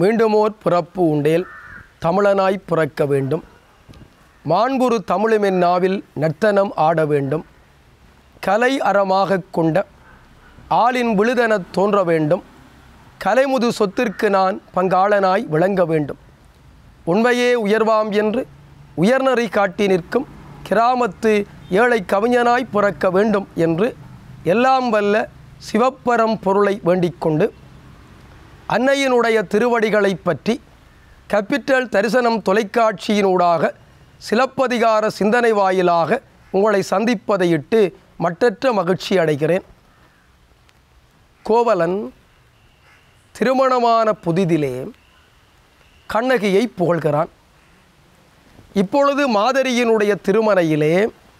மீண்டுமோர் பிறப்பு உண்டேல் தமிழனாய் பிறக்க வேண்டும் மாண்புரு தமிழுமென் நாவில் நர்த்தனம் ஆட வேண்டும் கலை அறமாகக் கொண்ட ஆளின் விழுதெனத் தோன்ற வேண்டும் கலைமுது சொத்திற்கு நான் பங்காளனாய் விளங்க வேண்டும் உண்மையே உயர்வாம் என்று உயர்நெறி காட்டி நிற்கும் கிராமத்து ஏழை கவிஞனாய் பிறக்க வேண்டும் என்று எல்லாம் வல்ல சிவப்பரம் பொருளை வேண்டிக்கொண்டு அன்னையினுடைய திருவடிகளைப் பற்றி கேபிட்டல் தரிசனம் தொலைக்காட்சியினூடாக சிலப்பதிகார சிந்தனை வாயிலாக உங்களை சந்திப்பதையிட்டு மட்டற்ற மகிழ்ச்சி அடைகிறேன் கோவலன் திருமணமான புதிதிலே கண்ணகியை புகழ்கிறான் இப்பொழுது மாதரியினுடைய திருமணையிலே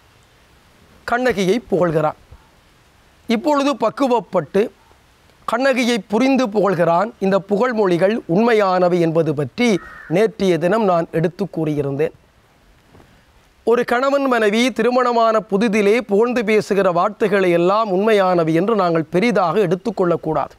கண்ணகியை புகழ்கிறான் இப்பொழுது பக்குவப்பட்டு கண்ணகியை புரிந்து புகழ்கிறான் இந்த புகழ்மொழிகள் உண்மையானவை என்பது பற்றி நேற்றைய தினம் நான் எடுத்து கூறியிருந்தேன் ஒரு கணவன் மனைவி திருமணமான புதிதிலே புகழ்ந்து பேசுகிற வார்த்தைகளை எல்லாம் உண்மையானவை என்று நாங்கள் பெரிதாக எடுத்துக்கொள்ளக்கூடாது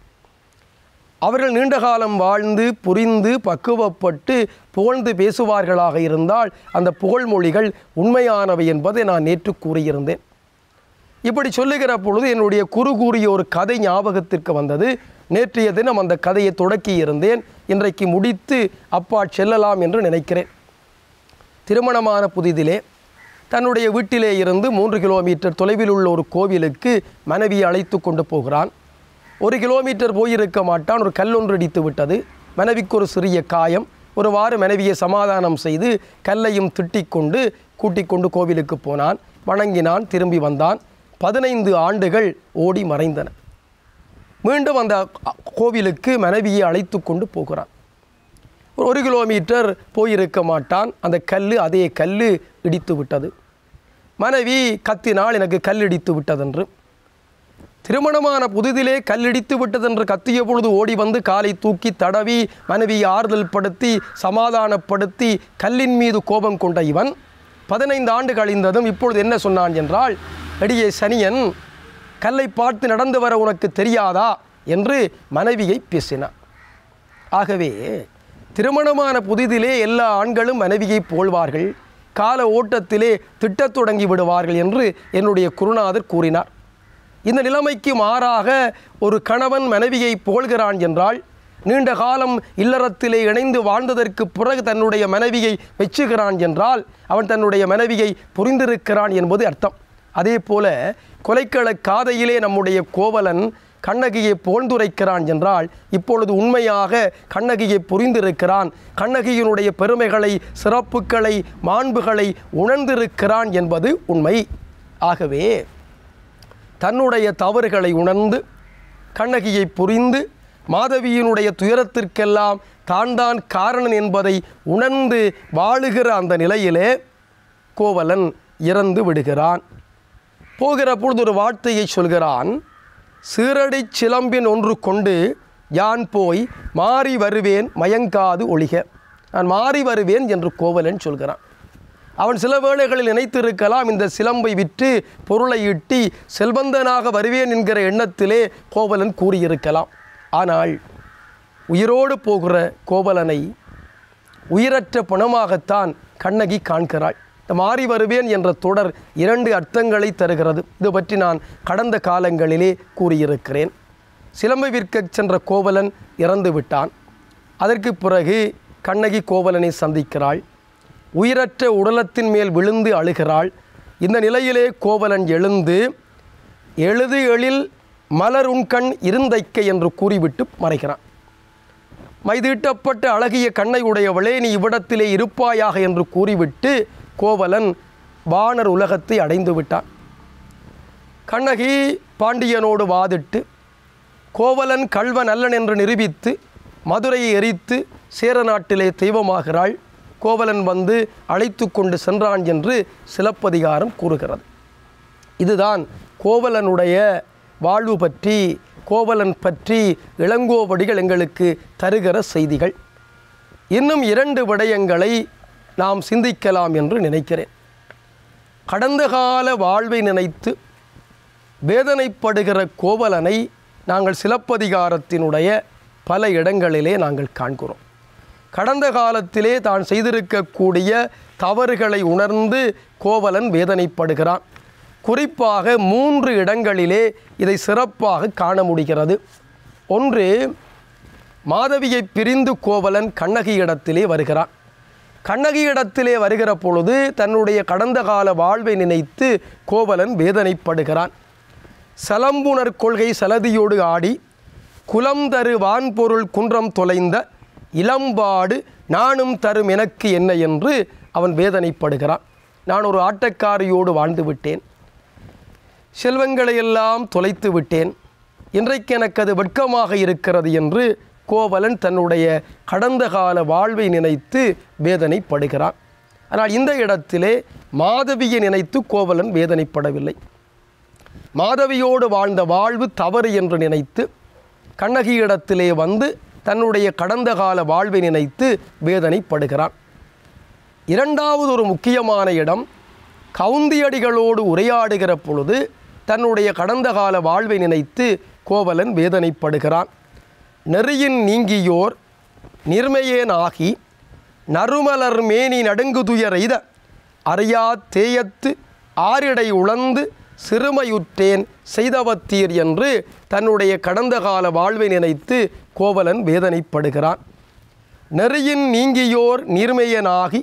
அவர்கள் நீண்ட காலம் வாழ்ந்து புரிந்து பக்குவப்பட்டு புகழ்ந்து பேசுவார்களாக இருந்தால் அந்த புகழ்மொழிகள் உண்மையானவை என்பதை நான் நேற்று கூறியிருந்தேன் இப்படி சொல்லுகிற பொழுது என்னுடைய குறு கூறிய ஒரு கதை ஞாபகத்திற்கு வந்தது நேற்றைய தினம் அந்த கதையை தொடக்கி இருந்தேன் இன்றைக்கு முடித்து அப்பா செல்லலாம் என்று நினைக்கிறேன் திருமணமான புதிதிலே தன்னுடைய வீட்டிலே இருந்து மூன்று கிலோமீட்டர் தொலைவில் உள்ள ஒரு கோவிலுக்கு மனைவியை அழைத்து கொண்டு போகிறான் ஒரு கிலோமீட்டர் போயிருக்க மாட்டான் ஒரு கல்லொன்று இடித்து விட்டது மனைவிக்கு ஒரு சிறிய காயம் ஒரு வார மனைவியை சமாதானம் செய்து கல்லையும் திட்டிக் கொண்டு கூட்டிக் கொண்டு கோவிலுக்கு போனான் வணங்கினான் திரும்பி வந்தான் பதினைந்து ஆண்டுகள் ஓடி மறைந்தன மீண்டும் அந்த கோவிலுக்கு மனைவியை அழைத்து கொண்டு போகிறான் ஒரு ஒரு கிலோமீட்டர் போயிருக்க மாட்டான் அந்த கல் அதே கல் இடித்து விட்டது மனைவி கத்தினால் எனக்கு கல் இடித்து விட்டதென்று திருமணமான புதிதிலே கல்லிடித்து விட்டதென்று கத்திய பொழுது ஓடி வந்து காலை தூக்கி தடவி மனைவியை ஆறுதல் படுத்தி சமாதானப்படுத்தி கல்லின் மீது கோபம் கொண்ட இவன் பதினைந்து ஆண்டு கழிந்ததும் இப்பொழுது என்ன சொன்னான் என்றால் அடியே சனியன் கல்லை பார்த்து நடந்து வர உனக்கு தெரியாதா என்று மனைவியை பேசினான் ஆகவே திருமணமான புதிதிலே எல்லா ஆண்களும் மனைவியை போழ்வார்கள் கால ஓட்டத்திலே திட்டத் தொடங்கி விடுவார்கள் என்று என்னுடைய குருநாதர் கூறினார் இந்த நிலைமைக்கு மாறாக ஒரு கணவன் மனைவியை புகழ்கிறான் என்றால் நீண்ட காலம் இல்லறத்திலே இணைந்து வாழ்ந்ததற்கு பிறகு தன்னுடைய மனைவியை மெச்சுகிறான் என்றால் அவன் தன்னுடைய மனைவியை புரிந்திருக்கிறான் என்பது அர்த்தம் அதே போல கொலைக்கள காதையிலே நம்முடைய கோவலன் கண்ணகியை புகழ்ந்துரைக்கிறான் என்றால் இப்பொழுது உண்மையாக கண்ணகியை புரிந்திருக்கிறான் கண்ணகியினுடைய பெருமைகளை சிறப்புகளை மாண்புகளை உணர்ந்திருக்கிறான் என்பது உண்மை ஆகவே தன்னுடைய தவறுகளை உணர்ந்து கண்ணகியை புரிந்து மாதவியினுடைய துயரத்திற்கெல்லாம் தான் தான் காரணன் என்பதை உணர்ந்து வாழுகிற அந்த நிலையிலே கோவலன் இறந்து விடுகிறான் போகிற பொழுது ஒரு வார்த்தையை சொல்கிறான் சீரடி சிலம்பின் ஒன்று கொண்டு யான் போய் மாறி வருவேன் மயங்காது ஒழிக நான் மாறி வருவேன் என்று கோவலன் சொல்கிறான் அவன் சில வேளைகளில் நினைத்திருக்கலாம் இந்த சிலம்பை விற்று பொருளை ஈட்டி செல்வந்தனாக வருவேன் என்கிற எண்ணத்திலே கோவலன் கூறியிருக்கலாம் ஆனால் உயிரோடு போகிற கோவலனை உயிரற்ற பணமாகத்தான் கண்ணகி காண்கிறாள் இந்த மாறி வருவேன் என்ற தொடர் இரண்டு அர்த்தங்களை தருகிறது இது பற்றி நான் கடந்த காலங்களிலே கூறியிருக்கிறேன் சிலம்பை விற்கச் சென்ற கோவலன் இறந்து விட்டான் அதற்கு பிறகு கண்ணகி கோவலனை சந்திக்கிறாள் உயிரற்ற உடலத்தின் மேல் விழுந்து அழுகிறாள் இந்த நிலையிலே கோவலன் எழுந்து எழுது எழில் மலர் உண்கண் இருந்தைக்க என்று கூறிவிட்டு மறைகிறான் மைதீட்டப்பட்ட அழகிய கண்ணை உடையவளே நீ இவ்விடத்திலே இருப்பாயாக என்று கூறிவிட்டு கோவலன் வானர் உலகத்தை அடைந்து விட்டான் கண்ணகி பாண்டியனோடு வாதிட்டு கோவலன் கள்வன் அல்லன் என்று நிரூபித்து மதுரையை எரித்து சேர நாட்டிலே தெய்வமாகிறாள் கோவலன் வந்து அழைத்து கொண்டு சென்றான் என்று சிலப்பதிகாரம் கூறுகிறது இதுதான் கோவலனுடைய வாழ்வு பற்றி கோவலன் பற்றி இளங்கோவடிகள் எங்களுக்கு தருகிற செய்திகள் இன்னும் இரண்டு விடயங்களை நாம் சிந்திக்கலாம் என்று நினைக்கிறேன் கடந்த கால வாழ்வை நினைத்து வேதனைப்படுகிற கோவலனை நாங்கள் சிலப்பதிகாரத்தினுடைய பல இடங்களிலே நாங்கள் காண்கிறோம் கடந்த காலத்திலே தான் செய்திருக்கக்கூடிய தவறுகளை உணர்ந்து கோவலன் வேதனைப்படுகிறான் குறிப்பாக மூன்று இடங்களிலே இதை சிறப்பாக காண முடிகிறது ஒன்று மாதவியை பிரிந்து கோவலன் கண்ணகியிடத்திலே வருகிறான் கண்ணகியிடத்திலே வருகிற பொழுது தன்னுடைய கடந்த கால வாழ்வை நினைத்து கோவலன் வேதனைப்படுகிறான் சலம்புணர் கொள்கை சலதியோடு ஆடி குலம் தரு வான்பொருள் குன்றம் தொலைந்த இளம்பாடு நானும் தரும் எனக்கு என்ன என்று அவன் வேதனைப்படுகிறான் நான் ஒரு ஆட்டக்காரியோடு வாழ்ந்து விட்டேன் செல்வங்களை எல்லாம் தொலைத்து விட்டேன் இன்றைக்கு எனக்கு அது வெட்கமாக இருக்கிறது என்று கோவலன் தன்னுடைய கடந்த கால வாழ்வை நினைத்து வேதனைப்படுகிறான் ஆனால் இந்த இடத்திலே மாதவியை நினைத்து கோவலன் வேதனைப்படவில்லை மாதவியோடு வாழ்ந்த வாழ்வு தவறு என்று நினைத்து கண்ணகியிடத்திலே வந்து தன்னுடைய கடந்த கால வாழ்வை நினைத்து வேதனைப்படுகிறான் இரண்டாவது ஒரு முக்கியமான இடம் கவுந்தியடிகளோடு உரையாடுகிற பொழுது தன்னுடைய கடந்த கால வாழ்வை நினைத்து கோவலன் வேதனைப்படுகிறான் நெறியின் நீங்கியோர் நிர்மையேனாகி நறுமலர் மேனி நடுங்குதுயர் எய்த அறியா தேயத்து ஆரிடை உழந்து சிறுமையுற்றேன் செய்தவத்தீர் என்று தன்னுடைய கடந்த கால வாழ்வை நினைத்து கோவலன் வேதனைப்படுகிறான் நெறியின் நீங்கியோர் நீர்மையனாகி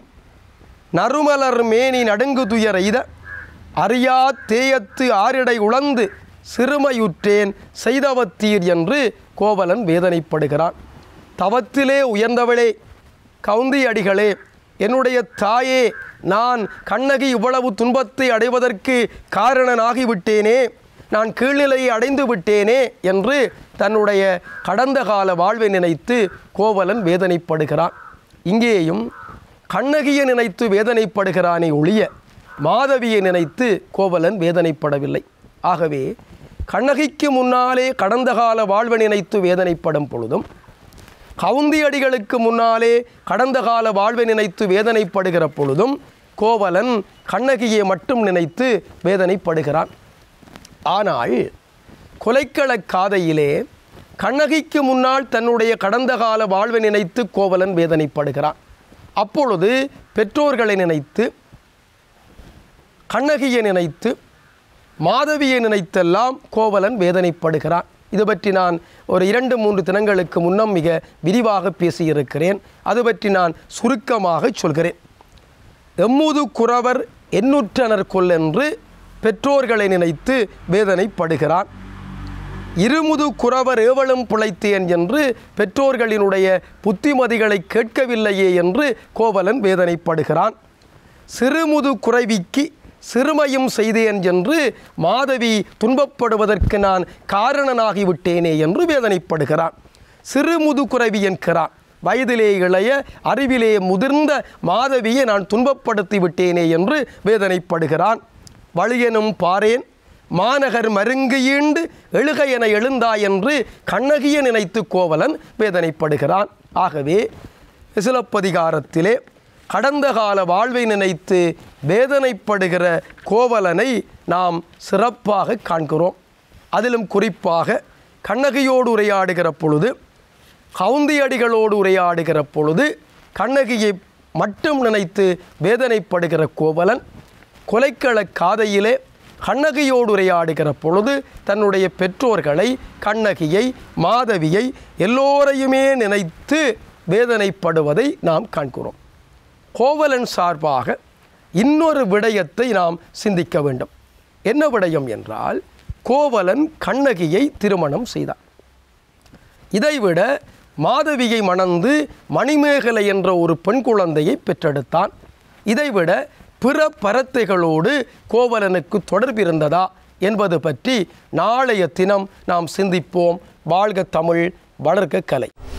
நறுமலர் மேனி நடுங்குதுயர் எய்த அறியா தேயத்து ஆரிடை உழந்து சிறுமையுற்றேன் செய்தவத்தீர் என்று கோவலன் வேதனைப்படுகிறான் தவத்திலே உயர்ந்தவளே கவுந்தி அடிகளே என்னுடைய தாயே நான் கண்ணகி இவ்வளவு துன்பத்தை அடைவதற்கு காரணனாகிவிட்டேனே நான் கீழ்நிலையை அடைந்து விட்டேனே என்று தன்னுடைய கடந்த கால வாழ்வை நினைத்து கோவலன் வேதனைப்படுகிறான் இங்கேயும் கண்ணகியை நினைத்து வேதனைப்படுகிறானே ஒழிய மாதவியை நினைத்து கோவலன் வேதனைப்படவில்லை ஆகவே கண்ணகிக்கு முன்னாலே கடந்த கால வாழ்வை நினைத்து வேதனைப்படும் பொழுதும் கவுந்தியடிகளுக்கு முன்னாலே கடந்த கால வாழ்வை நினைத்து வேதனைப்படுகிற பொழுதும் கோவலன் கண்ணகியை மட்டும் நினைத்து வேதனைப்படுகிறான் ஆனால் கொலைக்களக் காதையிலே கண்ணகிக்கு முன்னால் தன்னுடைய கடந்த கால வாழ்வை நினைத்து கோவலன் வேதனைப்படுகிறான் அப்பொழுது பெற்றோர்களை நினைத்து கண்ணகியை நினைத்து மாதவியை நினைத்தெல்லாம் கோவலன் வேதனைப்படுகிறான் இது பற்றி நான் ஒரு இரண்டு மூன்று தினங்களுக்கு முன்னம் மிக விரிவாக பேசியிருக்கிறேன் அது பற்றி நான் சுருக்கமாக சொல்கிறேன் எம்முது குறவர் எண்ணுற்றனர் கொல்லென்று பெற்றோர்களை நினைத்து வேதனைப்படுகிறான் இருமுது குறவர் ஏவலும் பிழைத்தேன் என்று பெற்றோர்களினுடைய புத்திமதிகளை கேட்கவில்லையே என்று கோவலன் வேதனைப்படுகிறான் சிறுமுது குறைவிக்கு சிறுமையும் செய்தேன் என்று மாதவி துன்பப்படுவதற்கு நான் காரணனாகிவிட்டேனே என்று வேதனைப்படுகிறான் சிறுமுது குறைவி என்கிறான் வயதிலே இளைய அறிவிலே முதிர்ந்த மாதவியை நான் துன்பப்படுத்தி விட்டேனே என்று வேதனைப்படுகிறான் வழியெனும் பாரேன் மாநகர் மருங்கு ஈண்டு எழுக என எழுந்தாய் என்று கண்ணகியை நினைத்து கோவலன் வேதனைப்படுகிறான் ஆகவே சிலப்பதிகாரத்திலே கடந்த கால வாழ்வை நினைத்து வேதனைப்படுகிற கோவலனை நாம் சிறப்பாக காண்கிறோம் அதிலும் குறிப்பாக கண்ணகியோடு உரையாடுகிற பொழுது கவுந்தியடிகளோடு உரையாடுகிற பொழுது கண்ணகியை மட்டும் நினைத்து வேதனைப்படுகிற கோவலன் கொலைக்கள காதையிலே கண்ணகியோடு உரையாடுகிற பொழுது தன்னுடைய பெற்றோர்களை கண்ணகியை மாதவியை எல்லோரையுமே நினைத்து வேதனைப்படுவதை நாம் காண்கிறோம் கோவலன் சார்பாக இன்னொரு விடயத்தை நாம் சிந்திக்க வேண்டும் என்ன விடயம் என்றால் கோவலன் கண்ணகியை திருமணம் செய்தான் இதைவிட மாதவியை மணந்து மணிமேகலை என்ற ஒரு பெண் குழந்தையை பெற்றெடுத்தான் இதைவிட பிற பரத்தைகளோடு கோவலனுக்கு தொடர்பிருந்ததா என்பது பற்றி நாளைய தினம் நாம் சிந்திப்போம் வாழ்க தமிழ் வளர்க்க கலை